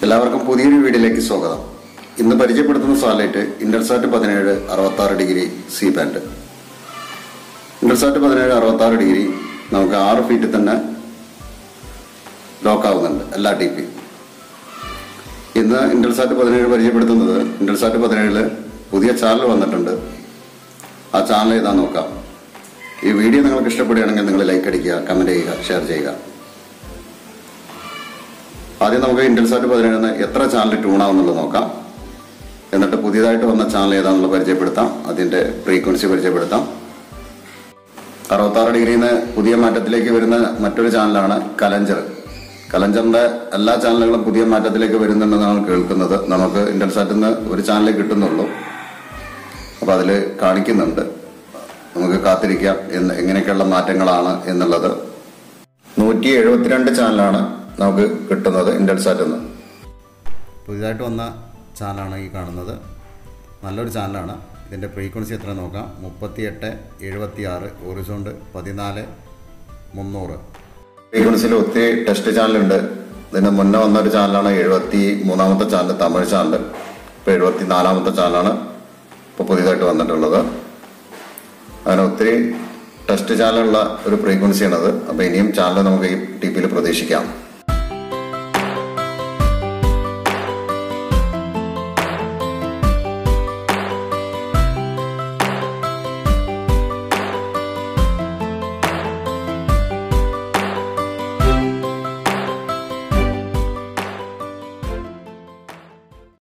എല്ലാവർക്കും പുതിയൊരു വീഡിയോയിലേക്ക് സ്വാഗതം ഇന്ന് പരിചയപ്പെടുത്തുന്ന സാറ്റലൈറ്റ് ഇന്റർസാറ്റ് പതിനേഴ് അറുപത്തി ആറ് ഡിഗ്രി സി ബാൻഡ് ഇന്റർസാറ്റ് പതിനേഴ് അറുപത്തി ആറ് ഡിഗ്രി നമുക്ക് ആറ് ഫീറ്റിൽ തന്നെ ലോക്ക് ആവുന്നുണ്ട് എല്ലാ ടി പി ഇന്ന് ഇന്റർസാറ്റ് പതിനേഴ് പരിചയപ്പെടുത്തുന്നത് ഇന്റർസാറ്റ് പതിനേഴില് പുതിയ ചാനൽ വന്നിട്ടുണ്ട് ആ ചാനൽ ഏതാ നോക്കാം ഈ വീഡിയോ നിങ്ങൾക്ക് ഇഷ്ടപ്പെടുകയാണെങ്കിൽ നിങ്ങൾ ലൈക്ക് അടിക്കുക കമന്റ് ചെയ്യുക ഷെയർ ചെയ്യുക ആദ്യം നമുക്ക് ഇന്റർസാറ്റ് പതിനേഴിന് എത്ര ചാനൽ ട്യൂൺ ആവുന്നുള്ളത് നോക്കാം എന്നിട്ട് പുതിയതായിട്ട് വന്ന ചാനൽ ഏതാണെന്നുള്ളത് പരിചയപ്പെടുത്താം അതിന്റെ ഫ്രീക്വൻസി പരിചയപ്പെടുത്താം അറുപത്താറ് ഡിഗ്രിയിൽ നിന്ന് പുതിയ മാറ്റത്തിലേക്ക് വരുന്ന മറ്റൊരു ചാനലാണ് കലഞ്ചർ കലഞ്ചറിന്റെ എല്ലാ ചാനലുകളും പുതിയ മാറ്റത്തിലേക്ക് വരുന്നുണ്ടെന്നാണ് കേൾക്കുന്നത് നമുക്ക് ഇന്റർസാറ്റിൽ നിന്ന് ഒരു ചാനലേ കിട്ടുന്നുള്ളൂ അപ്പൊ അതിൽ കാണിക്കുന്നുണ്ട് നമുക്ക് കാത്തിരിക്കാം എന്ന് എങ്ങനെയൊക്കെയുള്ള മാറ്റങ്ങളാണ് എന്നുള്ളത് നൂറ്റി എഴുപത്തിരണ്ട് ചാനലാണ് നമുക്ക് കിട്ടുന്നത് ഇന്റർസാറ്റിൽ നിന്ന് പുതിയതായിട്ട് വന്ന ചാനലാണ് ഈ കാണുന്നത് നല്ലൊരു ചാനലാണ് ഇതിൻ്റെ ഫ്രീക്വൻസി എത്ര നോക്കാം മുപ്പത്തിയെട്ട് എഴുപത്തി ആറ് ഹോറിസോണ്ട് പതിനാല് മുന്നൂറ് ഫ്രീക്വൻസിയിൽ ഒത്തിരി ടെസ്റ്റ് ചാനലുണ്ട് ഇതിന് മുന്നേ വന്ന ഒരു ചാനലാണ് എഴുപത്തി മൂന്നാമത്തെ ചാനൽ തമിഴ് ചാനൽ ഇപ്പൊ എഴുപത്തി നാലാമത്തെ ചാനലാണ് ഇപ്പൊ പുതിയതായിട്ട് വന്നിട്ടുള്ളത് അങ്ങനെ ഒത്തിരി ടെസ്റ്റ് ചാനലുള്ള ഒരു ഫ്രീക്വൻസിയാണത് അപ്പൊ ഇനിയും ചാനൽ നമുക്ക് ഈ ടി പിയിൽ പ്രതീക്ഷിക്കാം